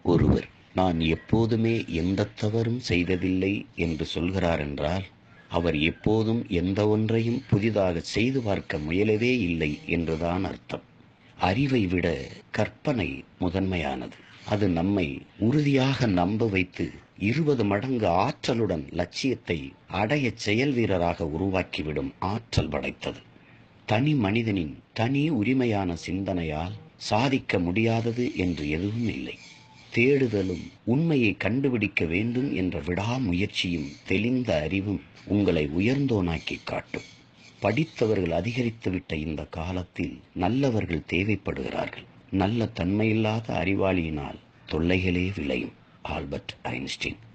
ஒருவர் நான் எப்போதுமே எந்த தவறும் செய்ததில்லை என்று சொல்கிறார் என்றால் அவர் எப்போதும் எந்த ஒன்றையும் புதிதாக செய்து பார்க்க முயலவே இல்லை என்றுதான் அர்த்தம் அறிவை விட கற்பனை முதன்மையானது அது நம்மை உறுதியாக நம்ப வைத்து இருபது மடங்கு ஆற்றலுடன் லட்சியத்தை அடைய செயல் வீரராக உருவாக்கிவிடும் ஆற்றல் படைத்தது தனி மனிதனின் தனி உரிமையான சிந்தனையால் சாதிக்க முடியாதது என்று எதுவும் இல்லை தேடுதலும் உண்மையை கண்டுபிடிக்க வேண்டும் என்ற விடாமுயற்சியும் தெளிந்த அறிவும் உங்களை உயர்ந்தோனாக்கி காட்டும் படித்தவர்கள் அதிகரித்துவிட்ட இந்த காலத்தில் நல்லவர்கள் தேவைப்படுகிறார்கள் நல்ல தன்மையில்லாத அறிவாளியினால் தொல்லைகளே விளையும் ஆல்பர்ட் ஐன்ஸ்டீன்